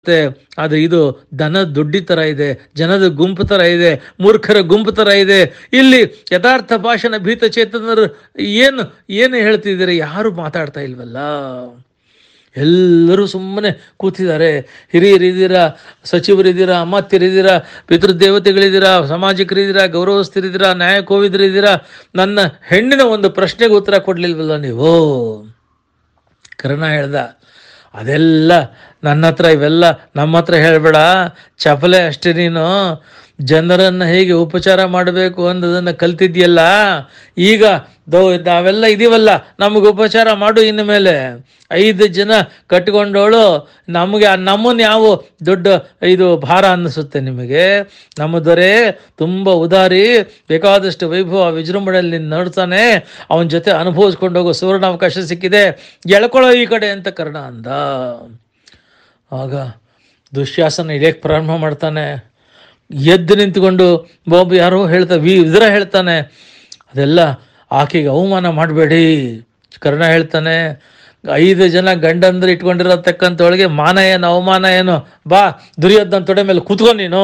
ಮತ್ತೆ ಆದ್ರೆ ಇದು ದನ ದುಡ್ಡಿ ತರ ಇದೆ ಜನದ ಗುಂಪು ತರ ಇದೆ ಮೂರ್ಖರ ಗುಂಪು ತರ ಇದೆ ಇಲ್ಲಿ ಯಥಾರ್ಥ ಭಾಷಣ ಭೀತ ಚೇತನರು ಏನು ಏನು ಹೇಳ್ತಿದ್ದೀರಿ ಯಾರು ಮಾತಾಡ್ತಾ ಇಲ್ವಲ್ಲ ಎಲ್ಲರೂ ಸುಮ್ಮನೆ ಕೂತಿದ್ದಾರೆ ಹಿರಿಯರಿದ್ದೀರಾ ಸಚಿವರಿದ್ದೀರಾ ಅಮಾತ್ಯರಿದ್ದೀರಾ ಪಿತೃದೇವತೆಗಳಿದ್ದೀರಾ ಸಾಮಾಜಿಕರಿದ್ದೀರಾ ಗೌರವಸ್ಥರಿದ್ದೀರಾ ನ್ಯಾಯ ಕೋವಿದರಿದ್ದೀರಾ ನನ್ನ ಹೆಣ್ಣಿನ ಒಂದು ಪ್ರಶ್ನೆಗೆ ಉತ್ತರ ಕೊಡ್ಲಿಲ್ವಲ್ಲ ನೀವು ಕರ್ಣ ಹೇಳ್ದ ಅದೆಲ್ಲ ನನ್ನ ಹತ್ರ ಇವೆಲ್ಲ ನಮ್ಮ ಹತ್ರ ಹೇಳಬೇಡ ಚಪಲೆ ಅಷ್ಟೇ ನೀನು ಜನರನ್ನು ಹೇಗೆ ಉಪಚಾರ ಮಾಡಬೇಕು ಅನ್ನೋದನ್ನು ಕಲ್ತಿದ್ಯಲ್ಲ ಈಗ ದೋ ನಾವೆಲ್ಲ ಇದೀವಲ್ಲ ನಮಗೆ ಉಪಚಾರ ಮಾಡು ಇನ್ನು ಮೇಲೆ ಐದು ಜನ ಕಟ್ಕೊಂಡವಳು ನಮಗೆ ನಮ್ಮನ್ನು ಯಾವ ದೊಡ್ಡ ಇದು ಭಾರ ಅನ್ನಿಸುತ್ತೆ ನಿಮಗೆ ನಮ್ಮ ದೊರೆ ತುಂಬ ಉದಾರಿ ಬೇಕಾದಷ್ಟು ವೈಭವ ವಿಜೃಂಭಣೆಯಲ್ಲಿ ನೋಡ್ತಾನೆ ಅವನ ಜೊತೆ ಅನುಭವಿಸ್ಕೊಂಡು ಹೋಗೋ ಸುವರ್ಣಾವಕಾಶ ಸಿಕ್ಕಿದೆ ಎಳ್ಕೊಳ್ಳೋ ಈ ಕಡೆ ಅಂತ ಕರ್ಣ ಅಂದ ಆಗ ದುಶ್ಯಾಸನ ಇಳಿಯಕ್ಕೆ ಪ್ರಾರಂಭ ಮಾಡ್ತಾನೆ ಎದ್ದು ನಿಂತ್ಕೊಂಡು ಬಾಬು ಯಾರೋ ಹೇಳ್ತಾ ವಿ ಇದರ ಹೇಳ್ತಾನೆ ಅದೆಲ್ಲ ಆಕೆಗೆ ಅವಮಾನ ಮಾಡಬೇಡಿ ಕರ್ಣ ಹೇಳ್ತಾನೆ ಐದು ಜನ ಗಂಡಂದ್ರೆ ಇಟ್ಕೊಂಡಿರತಕ್ಕಂಥವಳಿಗೆ ಮಾನ ಏನು ಅವಮಾನ ಏನು ಬಾ ದುರ್ಯೋಧನ ತೊಡೆ ಮೇಲೆ ಕೂತ್ಕೊ ನೀನು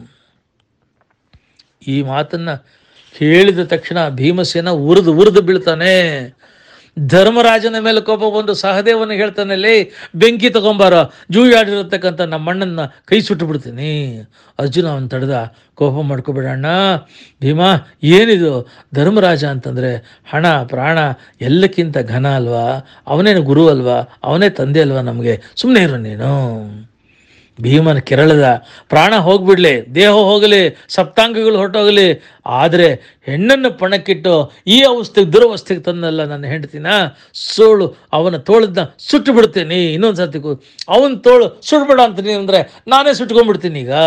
ಈ ಮಾತನ್ನ ಹೇಳಿದ ತಕ್ಷಣ ಭೀಮಸೇನ ಉರಿದು ಉರಿದು ಬೀಳ್ತಾನೆ ಧರ್ಮರಾಜನ ಮೇಲೆ ಕೋಪ ಬಂದು ಸಹದೇವನ ಹೇಳ್ತಾನೆ ಲೇ ಬೆಂಕಿ ತಗೊಂಬಾರ ಜೂಯಾಡಿರತಕ್ಕಂಥ ನಮ್ಮಣ್ಣನ ಕೈ ಸುಟ್ಟು ಬಿಡ್ತೀನಿ ಅರ್ಜುನ ಅವನ್ ತಡೆದ ಕೋಪ ಮಾಡ್ಕೋಬೇಡಣ್ಣ ಭೀಮಾ ಏನಿದು ಧರ್ಮರಾಜ ಅಂತಂದ್ರೆ ಹಣ ಪ್ರಾಣ ಎಲ್ಲಕ್ಕಿಂತ ಘನ ಅಲ್ವಾ ಅವನೇನು ಗುರು ಅಲ್ವಾ ಅವನೇ ತಂದೆ ಅಲ್ವಾ ನಮಗೆ ಸುಮ್ಮನೆ ಇರು ನೀನು ಭೀಮನ ಕೆರಳದ ಪ್ರಾಣ ಹೋಗ್ಬಿಡ್ಲಿ ದೇಹ ಹೋಗಲಿ ಸಪ್ತಾಂಗಗಳು ಹೊರಟೋಗಲಿ ಆದರೆ ಹೆಣ್ಣನ್ನು ಪಣಕ್ಕಿಟ್ಟು ಈ ಅವಸ್ಥೆಗೆ ದುರವಸ್ಥೆಗೆ ತಂದಲ್ಲ ನನ್ನ ಹೆಂಡತಿನ ಸೋಳು ಅವನ ತೋಳನ್ನ ಸುಟ್ಟು ಬಿಡ್ತೀನಿ ಇನ್ನೊಂದು ಸರ್ತಿ ಕೂ ಅವನ ತೋಳು ಸುಟ್ಬೇಡ ಅಂತೀನಿ ಅಂದರೆ ನಾನೇ ಸುಟ್ಕೊಂಡ್ಬಿಡ್ತೀನಿ ಈಗ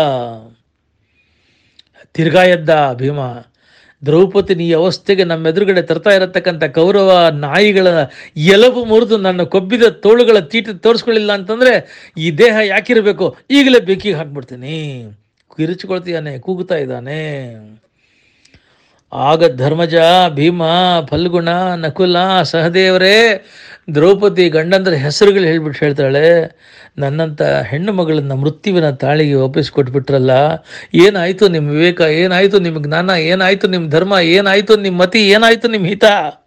ತಿರ್ಗಾ ಎದ್ದ ಭೀಮ ದ್ರೌಪದಿನ ಈ ಅವಸ್ಥೆಗೆ ನಮ್ಮ ಎದುರುಗಡೆ ತರ್ತಾ ಇರತಕ್ಕಂಥ ಕೌರವ ನಾಯಿಗಳ ಎಲಬು ಮುರಿದು ನನ್ನ ಕೊಬ್ಬಿದ ತೋಳುಗಳ ತೀಟ ತೋರಿಸ್ಕೊಳ್ಳಿಲ್ಲ ಅಂತಂದ್ರೆ ಈ ದೇಹ ಯಾಕಿರಬೇಕು ಈಗಲೇ ಬೆಂಕಿಗೆ ಹಾಕ್ಬಿಡ್ತೀನಿ ಕಿರಿಚಿಕೊಳ್ತೀಯಾನೆ ಕೂಗುತ್ತಾ ಇದ್ದಾನೆ ಆಗ ಧರ್ಮಜ ಭೀಮ ಫಲ್ಗುಣ ನಕುಲ ಸಹದೇವರೇ ದ್ರೌಪದಿ ಗಂಡಂದ್ರ ಹೆಸರುಗಳು ಹೇಳ್ಬಿಟ್ಟು ಹೇಳ್ತಾಳೆ ನನ್ನಂಥ ಹೆಣ್ಣು ಮಗಳನ್ನ ಮೃತ್ಯುವಿನ ತಾಳಿಗೆ ಒಪ್ಪಿಸ್ಕೊಟ್ಬಿಟ್ರಲ್ಲ ಏನಾಯ್ತು ನಿಮ್ಮ ವಿವೇಕ ಏನಾಯ್ತು ನಿಮ್ಮ ಜ್ಞಾನ ಏನಾಯ್ತು ನಿಮ್ಮ ಧರ್ಮ ಏನಾಯ್ತು ನಿಮ್ಮ ಮತಿ ಏನಾಯ್ತು ನಿಮ್ಮ ಹಿತ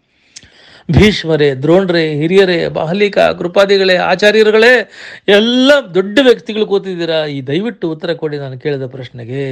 ಭೀಷ್ಮರೇ ದ್ರೋಣ್ರೇ ಹಿರಿಯರೇ ಬಾಹಲಿಕ ಕೃಪಾದಿಗಳೇ ಆಚಾರ್ಯರುಗಳೇ ಎಲ್ಲ ದೊಡ್ಡ ವ್ಯಕ್ತಿಗಳು ಕೂತಿದ್ದೀರಾ ಈ ದಯವಿಟ್ಟು ಉತ್ತರ ಕೊಡಿ ನಾನು ಕೇಳಿದ ಪ್ರಶ್ನೆಗೆ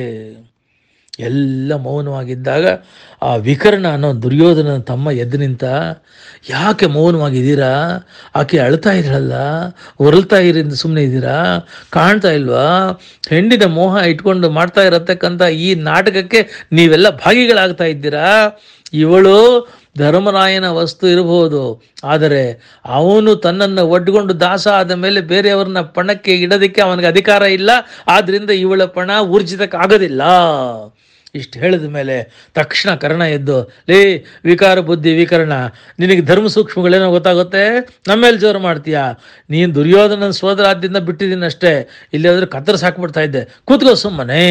ಎಲ್ಲ ಮೌನವಾಗಿದ್ದಾಗ ಆ ವಿಕರ್ಣ ಅನ್ನೋ ದುರ್ಯೋಧನ ತಮ್ಮ ಎದ್ದು ನಿಂತ ಯಾಕೆ ಮೌನವಾಗಿದ್ದೀರಾ ಆಕೆ ಅಳ್ತಾ ಇದ್ರಲ್ಲ ಹೊರಳ್ತಾ ಇರಿಂದ ಸುಮ್ಮನೆ ಇದ್ದೀರಾ ಕಾಣ್ತಾ ಇಲ್ವಾ ಹೆಣ್ಣಿನ ಮೋಹ ಇಟ್ಕೊಂಡು ಮಾಡ್ತಾ ಇರತಕ್ಕಂಥ ಈ ನಾಟಕಕ್ಕೆ ನೀವೆಲ್ಲ ಭಾಗಿಗಳಾಗ್ತಾ ಇದ್ದೀರಾ ಇವಳು ಧರ್ಮರಾಯನ ವಸ್ತು ಇರಬಹುದು ಆದರೆ ಅವನು ತನ್ನನ್ನು ಒಡ್ಕೊಂಡು ದಾಸ ಆದ ಮೇಲೆ ಬೇರೆಯವ್ರನ್ನ ಪಣಕ್ಕೆ ಇಡೋದಕ್ಕೆ ಅವನಿಗೆ ಅಧಿಕಾರ ಇಲ್ಲ ಆದ್ರಿಂದ ಇವಳ ಪಣ ಊರ್ಜಿತಕ್ಕಾಗೋದಿಲ್ಲ ಇಷ್ಟು ಹೇಳಿದ ಮೇಲೆ ತಕ್ಷಣ ಕರ್ಣ ಎದ್ದು ಲೇ ವಿಕಾರ ಬುದ್ಧಿ ವಿಕರಣ ನಿನಗೆ ಧರ್ಮ ಸೂಕ್ಷ್ಮಗಳೇನೋ ಗೊತ್ತಾಗುತ್ತೆ ನಮ್ಮೇಲೆ ಜೋರು ಮಾಡ್ತೀಯಾ ನೀನು ದುರ್ಯೋಧನ ಸೋದರಾದ್ಯದಿಂದ ಬಿಟ್ಟಿದ್ದೀನಿ ಅಷ್ಟೇ ಇಲ್ಲಿ ಹೋದ್ರೆ ಕತ್ತರಿಸಿ ಹಾಕ್ಬಿಡ್ತಾ ಇದ್ದೆ ಕೂತ್ಕೋ ಸುಮ್ಮನೆ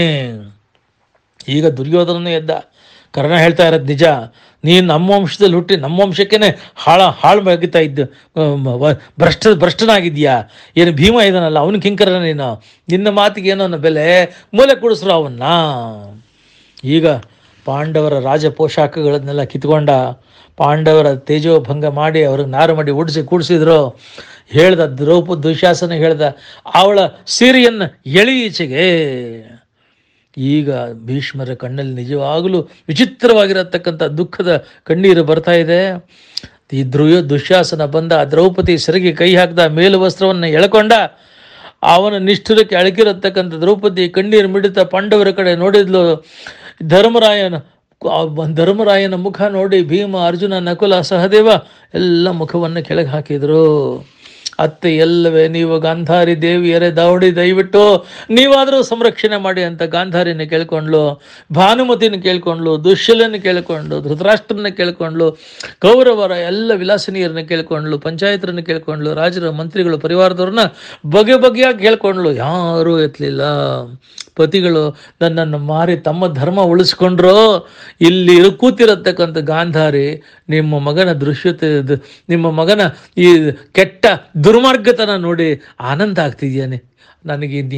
ಈಗ ದುರ್ಯೋಧನನೇ ಎದ್ದ ಕರ್ಣ ಹೇಳ್ತಾ ಇರೋದು ನಿಜ ನೀನು ನಮ್ಮ ವಂಶದಲ್ಲಿ ಹುಟ್ಟಿ ನಮ್ಮ ವಂಶಕ್ಕೇನೆ ಹಾಳ ಹಾಳು ಬಗಿತಾ ಇದ್ದು ಭ್ರಷ್ಟ ಭ್ರಷ್ಟನಾಗಿದ್ಯಾ ಏನು ಭೀಮ ಇದಾನಲ್ಲ ಅವನು ಕಿಂಕರ ನೀನು ನಿನ್ನ ಮಾತಿಗೆ ಏನೋ ಅನ್ನೋ ಬೆಲೆ ಮೂಲೆ ಕೊಡಿಸ್ರು ಅವನ್ನ ಈಗ ಪಾಂಡವರ ರಾಜ ಪೋಷಾಕಗಳನ್ನೆಲ್ಲ ಕಿತ್ಕೊಂಡ ಪಾಂಡವರ ತೇಜೋಭಂಗ ಮಾಡಿ ಅವ್ರಿಗೆ ನಾರು ಮಾಡಿ ಉಡಿಸಿ ಕೂಡಿಸಿದ್ರು ಹೇಳ್ದ ದ್ರೌಪ ದುಶಾಸನ ಹೇಳ್ದ ಅವಳ ಸೀರೆಯನ್ನು ಎಳಿ ಈಚೆಗೆ ಈಗ ಭೀಷ್ಮರ ಕಣ್ಣಲ್ಲಿ ನಿಜವಾಗಲೂ ವಿಚಿತ್ರವಾಗಿರತಕ್ಕಂಥ ದುಃಖದ ಕಣ್ಣೀರು ಬರ್ತಾ ಇದೆ ಈ ಧ್ರುವ ದುಶ್ಯಾಸನ ಬಂದ ದ್ರೌಪದಿ ಸೆರಗಿ ಕೈ ಹಾಕಿದ ಮೇಲು ವಸ್ತ್ರವನ್ನು ಎಳ್ಕೊಂಡ ಅವನ ನಿಷ್ಠುರಕ್ಕೆ ಅಳಕಿರತಕ್ಕಂಥ ದ್ರೌಪದಿ ಕಣ್ಣೀರು ಮಿಡಿತ ಪಾಂಡವರ ಕಡೆ ನೋಡಿದ್ಲು ಧರ್ಮರಾಯನ ಧರ್ಮರಾಯನ ಮುಖ ನೋಡಿ ಭೀಮ ಅರ್ಜುನ ನಕುಲ ಸಹದೇವ ಎಲ್ಲ ಮುಖವನ್ನು ಕೆಳಗೆ ಹಾಕಿದ್ರು ಅತ್ತೆ ಎಲ್ಲವೇ ನೀವು ಗಾಂಧಾರಿ ದೇವಿಯರೇ ದಾವಡಿ ದಯವಿಟ್ಟು ನೀವಾದರೂ ಸಂರಕ್ಷಣೆ ಮಾಡಿ ಅಂತ ಗಾಂಧಾರಿನ ಕೇಳ್ಕೊಂಡ್ಲು ಭಾನುಮತಿನ ಕೇಳ್ಕೊಂಡ್ಲು ದುಶ್ಯಲನ ಕೇಳ್ಕೊಂಡು ಧೃತರಾಷ್ಟ್ರನ ಕೇಳ್ಕೊಂಡ್ಲು ಕೌರವರ ಎಲ್ಲ ವಿಲಾಸಿನಿಯರನ್ನ ಕೇಳ್ಕೊಂಡ್ಲು ಪಂಚಾಯತ್ರನ್ನ ಕೇಳ್ಕೊಂಡ್ಲು ರಾಜರ ಮಂತ್ರಿಗಳು ಪರಿವಾರದವ್ರನ್ನ ಬಗೆ ಬಗೆಯಾಗಿ ಕೇಳ್ಕೊಂಡ್ಲು ಯಾರೂ ಎತ್ತಲಿಲ್ಲ ಪತಿಗಳು ನನ್ನನ್ನು ಮಾರಿ ತಮ್ಮ ಧರ್ಮ ಉಳಿಸ್ಕೊಂಡ್ರು ಇಲ್ಲಿ ಕೂತಿರತಕ್ಕಂಥ ಗಾಂಧಾರಿ ನಿಮ್ಮ ಮಗನ ದೃಶ್ಯತೆ ದ- ನಿಮ್ಮ ಮಗನ ಈ ಕೆಟ್ಟ ದುರ್ಮಾರ್ಗತನ ನೋಡಿ ಆನಂದ ಆಗ್ತಿದ್ಯಾನೆ ನನಗೆ ಇನ್ನು